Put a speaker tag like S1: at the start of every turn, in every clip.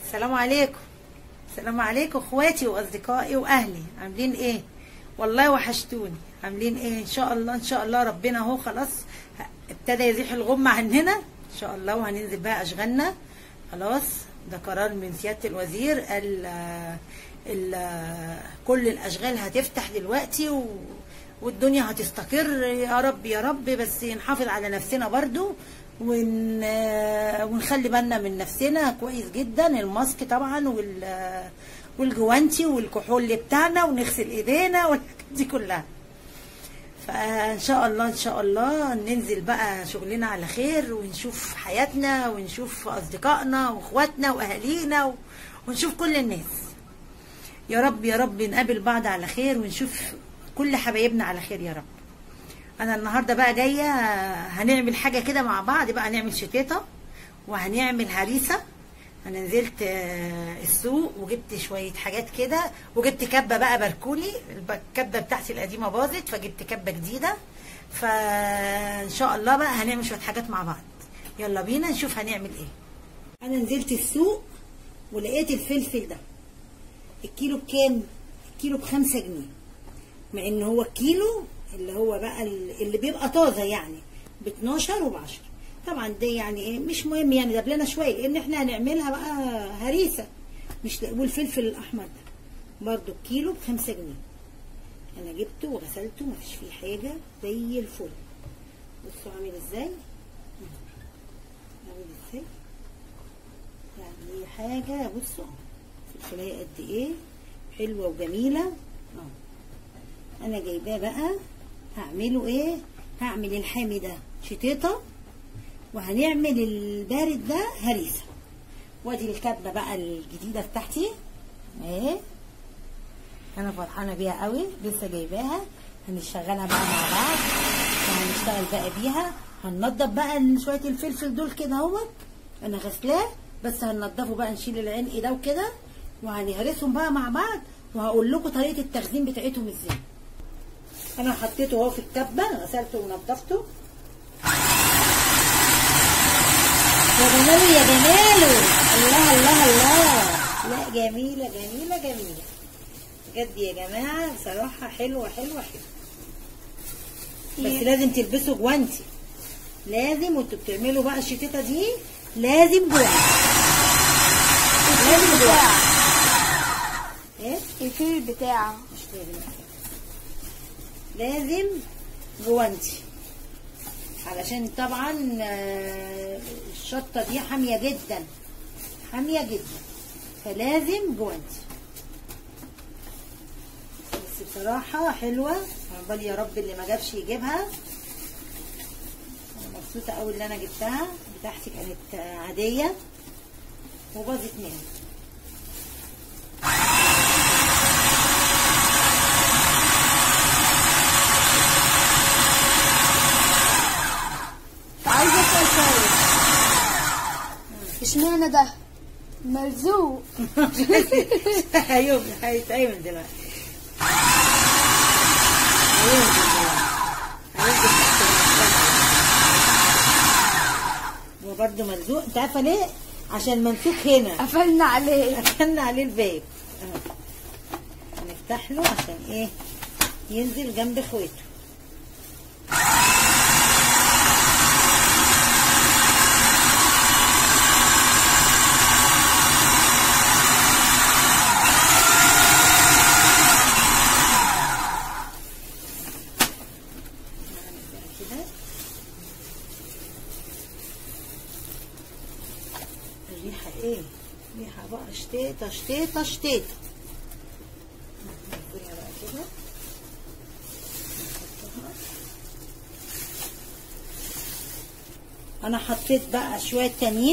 S1: السلام عليكم السلام عليكم اخواتي واصدقائي واهلي عاملين ايه والله وحشتوني عاملين ايه ان شاء الله ان شاء الله ربنا اهو خلاص ابتدى يزيح الغمة عننا ان شاء الله وهننزل بقى اشغالنا خلاص ده قرار من سيادة الوزير ال ال كل الاشغال هتفتح دلوقتي و والدنيا هتستقر يا رب يا رب بس نحافظ على نفسنا برضو ون... ونخلي بالنا من نفسنا كويس جدا الماسك طبعا وال... والجوانتي والكحول اللي بتاعنا ونغسل ايدينا والحاجات دي كلها فان شاء الله ان شاء الله ننزل بقى شغلنا على خير ونشوف حياتنا ونشوف اصدقائنا واخواتنا واهالينا و... ونشوف كل الناس يا رب يا رب نقابل بعض على خير ونشوف كل حبايبنا على خير يا رب انا النهارده بقى جايه هنعمل حاجه كده مع بعض بقى هنعمل شتيته وهنعمل هريسه انا نزلت السوق وجبت شويه حاجات كده وجبت كبه بقى بركولي الكبه بتاعتي القديمه باظت فجبت كبه جديده فان شاء الله بقى هنعمل شويه حاجات مع بعض يلا بينا نشوف هنعمل ايه انا نزلت السوق ولقيت الفلفل ده الكيلو بكام الكيلو بخمسة جنيه مع ان هو الكيلو اللي هو بقى اللي بيبقى طازه يعني ب 12 وب 10 طبعا ده يعني ايه مش مهم يعني دبلنا شويه لان احنا هنعملها بقى هريسه مش والفلفل الاحمر ده برضو الكيلو ب 5 جنيه انا جبته وغسلته مفيش فيه حاجه زي الفل بصوا عامل ازاي عامل ازاي يعني حاجه بصوا الفلفلايه قد ايه حلوه وجميله اه انا جايباه بقى هعمله ايه هعمل الحامي ده شتيطه وهنعمل البارد ده هريسه وادي الكبه بقى الجديده بتاعتي اهي انا فرحانه بيها قوي لسه جايباها هنشغلها بقى مع بعض وهنشتغل بقى بيها هننضف بقى شويه الفلفل دول كده اهوت انا غسلاه بس هننضفه بقى نشيل العنق ده وكده وهنهرسهم بقى مع بعض وهقول لكم طريقه التخزين بتاعتهم ازاي انا حطيته اهو في الكبه غسلته ونضفته يا جماله يا جماله الله الله الله لا جميله جميله جميله بجد يا جماعه بصراحه حلوه حلوه حلوه بس لازم تلبسوا جوانتي لازم وانتوا بتعملوا بقى الشتيته دي لازم جوانتي لازم جوانتي ايه
S2: الفيل بتاعه
S1: مش لازم لازم جوانتي علشان طبعا الشطة دي حامية جدا حامية جدا فلازم جوانتي بس بصراحة حلوة عقبال يا رب اللي ما جابش يجيبها انا مبسوطة قوي اللي انا جبتها بتاعتي كانت عادية وباظت مني
S2: عايزه اسال سؤال اشمعنى ده ملزوق
S1: هيوم هيتعمل دلوقتي هينزل دلوقتي هينزل تحت المسطرة. هو برضه ملزوق انت عارفه ليه؟ عشان ممسوك هنا
S2: قفلنا عليه
S1: قفلنا عليه الباب اه. هنفتح له عشان ايه ينزل جنب اخواته نعمل بقى كده الريحة ايه ريحة بقى شتيتة شتيتة شتيتة ننزلها بقى كده نحطها. انا حطيت بقى شوية تانيين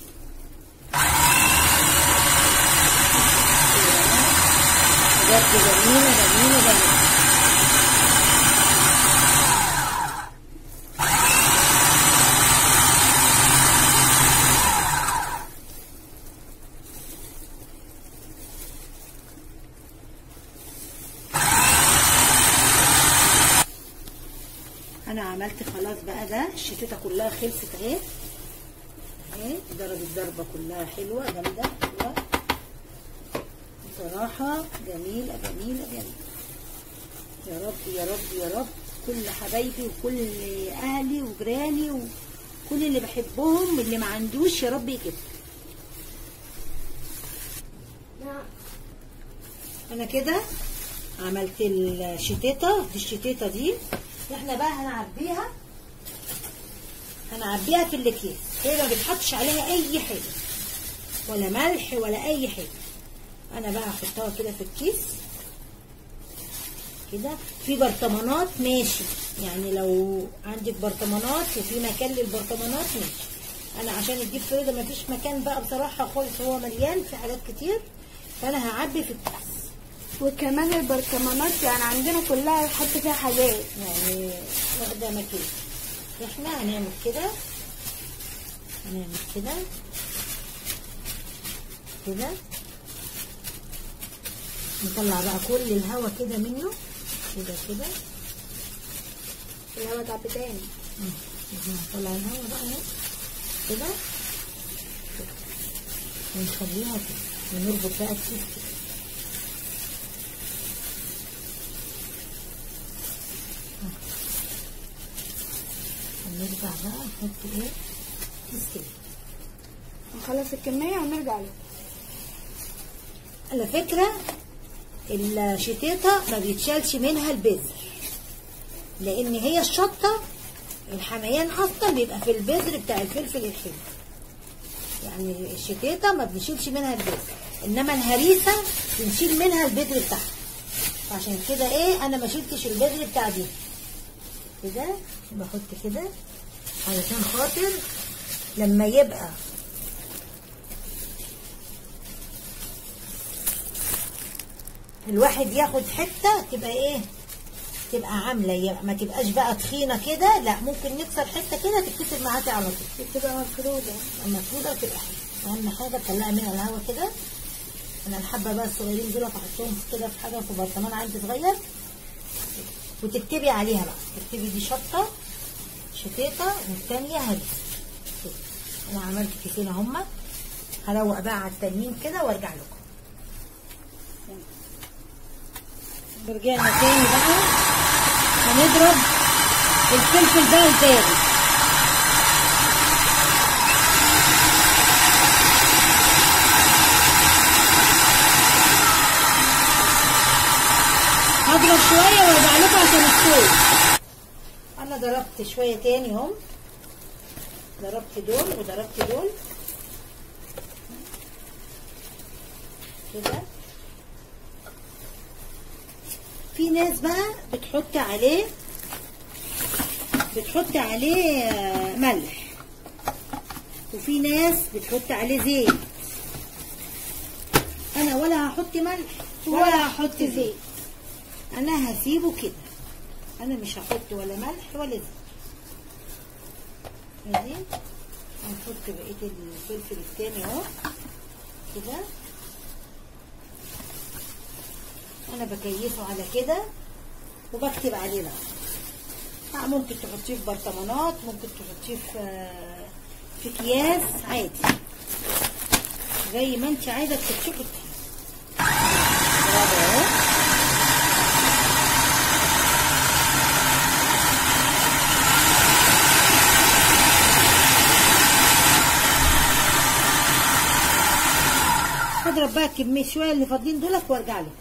S1: بجد جميلة جميلة جميلة انا عملت خلاص بقى ده الشتيته كلها خلصت اهي اهي ضربت ضربة كلها حلوة جامدة حلوة بصراحة جميلة جميلة جميلة يا رب يا رب يا رب كل حبايبي وكل اهلي وجيراني وكل اللي بحبهم اللي ما عندوش يا رب يجيب انا كده عملت الشتيطه دي الشتيطه دي احنا بقى هنعبيها هنعبيها في الاكياس هي ما بتحطش عليها اي حاجه ولا ملح ولا اي حاجه انا بقى هحطها كده في الكيس كده في برطمانات ماشي يعني لو عندك برطمانات وفي مكان للبرطمانات ماشي انا عشان الديب فريزر مفيش مكان بقى بصراحه خالص هو مليان في حاجات كتير فانا هعبي في الكيس
S2: وكمان البرطمانات يعني عندنا كلها حط فيها حاجات
S1: يعني واخده مكان احنا هنعمل كده هنعمل كده كده نطلع بقى كل الهواء كده منه كده كده
S2: الهوا تعب تاني
S1: نطلع الهواء بقى اهو كده كده. ونخليها كده ونربط بقى الكيس كده ونرجع بقى نحط ايه كيس كده
S2: نخلص الكمية ونرجع له
S1: على فكرة الشتيطة ما بيتشالش منها البذر لان هي الشطة الحميان اصلا بيبقى في البذر بتاع الفلفل الحلو يعني الشتيطة ما بنشيلش منها البذر انما الهريسة بنشيل منها البذر بتاعها فعشان كده ايه انا ما شلتش البذر بتاع دي كده بحط كده علشان خاطر لما يبقى الواحد ياخد حته تبقى ايه تبقى عامله يبقى ما تبقاش بقى تخينه كده لا ممكن نكسر حته كده تتكسر معاكي على طول
S2: بتبقى مفرودة
S1: المفروضه تبقى حلوه اهم حاجه تطلعي منها الهواء كده انا الحبه بقى الصغيرين دول هحطهم كده في حاجه في برطمان عندي صغير وتكتبي عليها بقى تكتبي دي شطه شتيطه والثانيه هريسه كده. انا عملت كيسين هما هروق بقى على التانيين كده وارجع لكم رجعنا تاني بقى هنضرب الفلفل بقى البارد هضرب شوية وارجع لكم عشان الصوت انا ضربت شوية تاني اهم ضربت دول وضربت دول كده في ناس بقى بتحط عليه بتحط عليه آه، ملح وفي ناس بتحط عليه زيت انا ولا هحط ملح ولا هحط زيت انا هسيبه كده انا مش هحط ولا ملح ولا زيت ادي هنحط بقيه الفلفل التاني اهو كده انا بكيفه على كده وبكتب عليه بقى آه، ممكن تحطيه في برطمانات ممكن تحطيه في آه، في اكياس عادي زي ما انت عايزه تحطيه حطيه برافو اهو هضرب بقى كمية شوية اللي فاضلين دولت وارجع لكم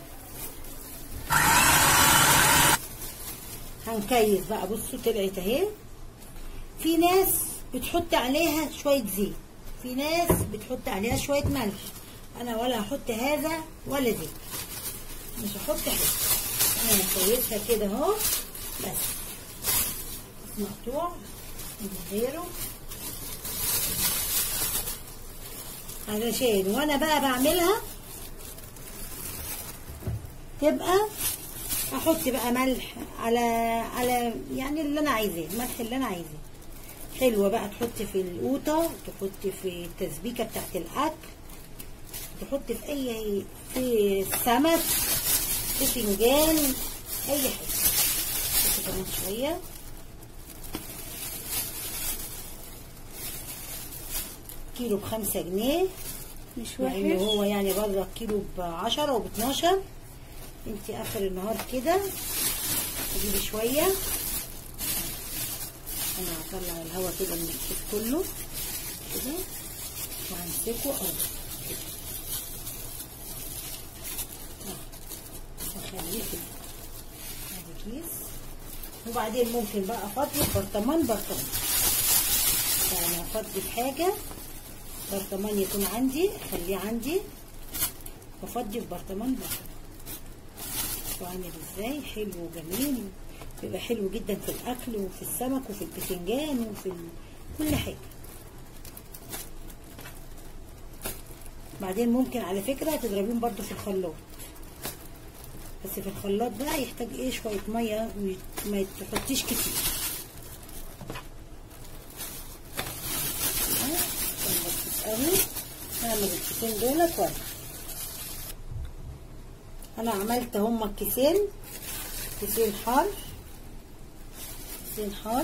S1: هنكيف بقى بصوا طلعت اهي في ناس بتحط عليها شوية زيت في ناس بتحط عليها شوية ملح انا ولا هحط هذا ولا زيت مش هحط حاجة انا هكيفها كده اهو بس مقطوع من غيره علشان وانا بقى بعملها تبقى احط بقى ملح على على يعني اللي انا عايزاه الملح اللي انا عايزاه حلوه بقى تحط في القوطه تحط في التسبيكه بتاعت الاكل تحط في اي في سمك في فنجان اي حاجه بس كمان شويه كيلو بخمسة جنيه
S2: مش
S1: مع ان
S2: وحش
S1: هو يعني بره الكيلو بعشرة وب 12 انت اخر النهار كده تجيبي شوية انا هطلع الهواء كده من الكيس كله كده وهمسكه اه كده اه واخليه كده ادي كيس وبعدين ممكن بقى افضي في برطمان برطمان يعني افضي في حاجه برطمان يكون عندي اخليه عندي وافضي في برطمان برطمان شوفوا عامل ازاي حلو وجميل بيبقى حلو جدا في الاكل وفي السمك وفي البتنجان وفي ال... كل حاجه بعدين ممكن على فكره تضربيهم برضو في الخلاط بس في الخلاط بقى يحتاج ايه شويه ميه وما تحطيش كتير عشان بس قوي هعمل الكيسين دولت وانا انا عملت هما الكيسين كيسين حار كيسين حار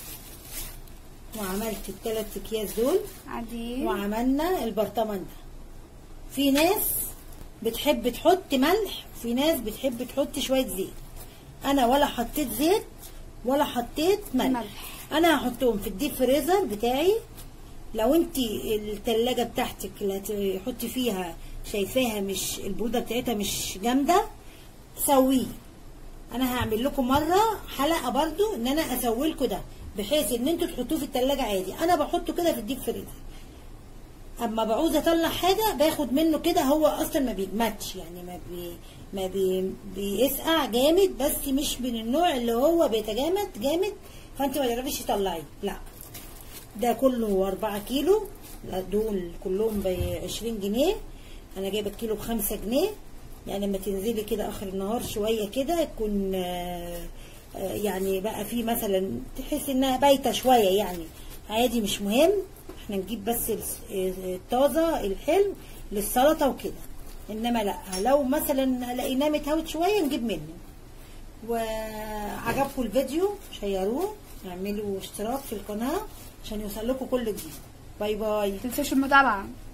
S1: وعملت الثلاث اكياس دول
S2: عاديين
S1: وعملنا البرطمان ده في ناس بتحب تحط ملح وفي ناس بتحب تحط شويه زيت انا ولا حطيت زيت ولا حطيت ملح,
S2: ملح.
S1: انا هحطهم في الديب فريزر بتاعي لو انت التلاجة بتاعتك اللي تحطي فيها شايفاها مش البرودة بتاعتها مش جامدة سويه انا هعمل لكم مرة حلقة برضو ان انا اسوي لكم ده بحيث ان انتوا تحطوه في التلاجة عادي انا بحطه كده في الديب فريزر اما بعوز اطلع حاجه باخد منه كده هو اصلا ما بيجمدش يعني ما بي ما بي بيسقع جامد بس مش من النوع اللي هو بيتجامد جامد فانت ما تعرفيش تطلعيه لا ده كله 4 كيلو لا دول كلهم ب 20 جنيه انا جايبه الكيلو بخمسة جنيه يعني لما تنزلي كده اخر النهار شويه كده يكون آه، آه، يعني بقى في مثلا تحس انها بايته شويه يعني عادي مش مهم احنا نجيب بس الس- الطازه الحلو للسلطه وكده انما لا لو مثلا لقيناه متهوت شويه نجيب منه وعجبكم الفيديو شيروه اعملوا اشتراك في القناه عشان يوصل لكم كل جديد باي باي
S2: متنسوش المتابعة